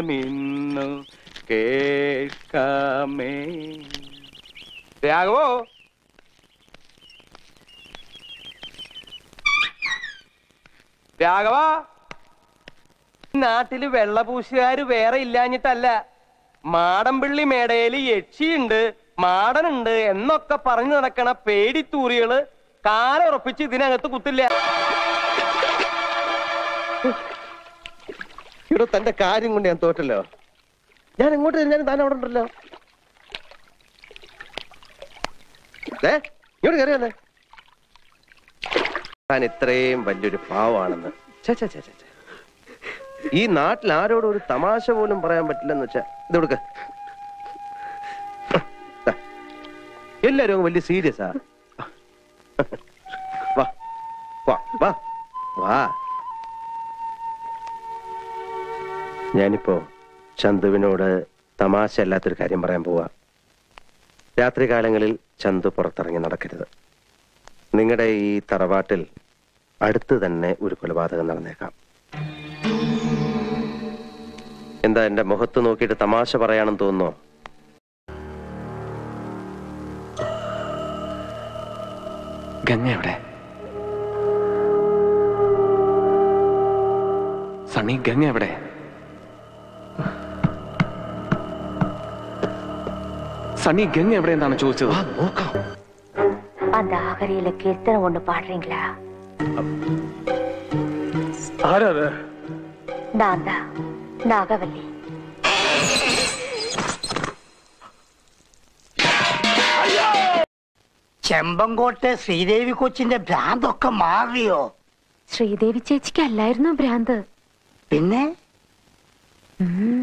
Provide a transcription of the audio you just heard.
നിന്നു കേൾക്കാമേ രാഘവോ രാഘവ നാട്ടില് വെള്ളപൂശുകാര് വേറെ ഇല്ലാഞ്ഞിട്ടല്ല മാടമ്പിള്ളി മേടയില് യക്ഷിയുണ്ട് മാടനുണ്ട് എന്നൊക്കെ പറഞ്ഞു നടക്കണ പേടിത്തൂറികള് കാലുറപ്പിച്ച് ഇതിനകത്ത് കുത്തില്ല ഇവിടെ തന്റെ കാര്യം കൊണ്ട് ഞാൻ തോറ്റല്ലോ ഞാൻ എങ്ങോട്ട് തിരിഞ്ഞാലും താൻ അവിടെ ഉണ്ടല്ലോ ദേ, ഇങ്ങോട്ട് കയറി വന്നേ താൻ ഇത്രയും വലിയൊരു പാവാണെന്ന് ഛെ, ഛെ, ഛെ, ഛെ, ഛെ. ഈ നാട്ടിൽ ആരോടും ഒരു തമാശ പോലും പറയാൻ പറ്റില്ലെന്ന് വെച്ചാ ഇത് കൊടുക്ക ദാ. എല്ലാരും അങ്ങ് വലിയ സീരിയസാ വാ വാ വാ വാ ഞാനിപ്പോ ചന്തുവിനോട് തമാശ അല്ലാത്തൊരു കാര്യം പറയാൻ പോവാ രാത്രി കാലങ്ങളിൽ ചന്തു പുറത്തിറങ്ങി നടക്കരുത് നിങ്ങളുടെ ഈ തറവാട്ടിൽ അടുത്ത് തന്നെ ഒരു കൊലപാതകം നടന്നേക്കാം എന്താ എന്റെ മുഖത്ത് നോക്കിയിട്ട് തമാശ പറയാണെന്ന് തോന്നുന്നോ ഗംഗ എവിടെ സണ്ണി ഗംഗ എവിടെ സണ്ണി ഗംഗ എവിടെ എന്നാണ് ചോദിച്ചത് அந்த ஆகரியில கீர்த்தனை ஒண்ணு பாடுறீங்களா ആരാത് நான் தான் நாகவல்லி ചെമ്പങ്കോട്ടെ ശ്രീദേവി കൊച്ചിന്റെ ഭ്രാന്തൊക്കെ മാറിയോ ശ്രീദേവി ചേച്ചിക്ക് അല്ലായിരുന്നോ ഭ്രാന്ത് പിന്നെ ഉം.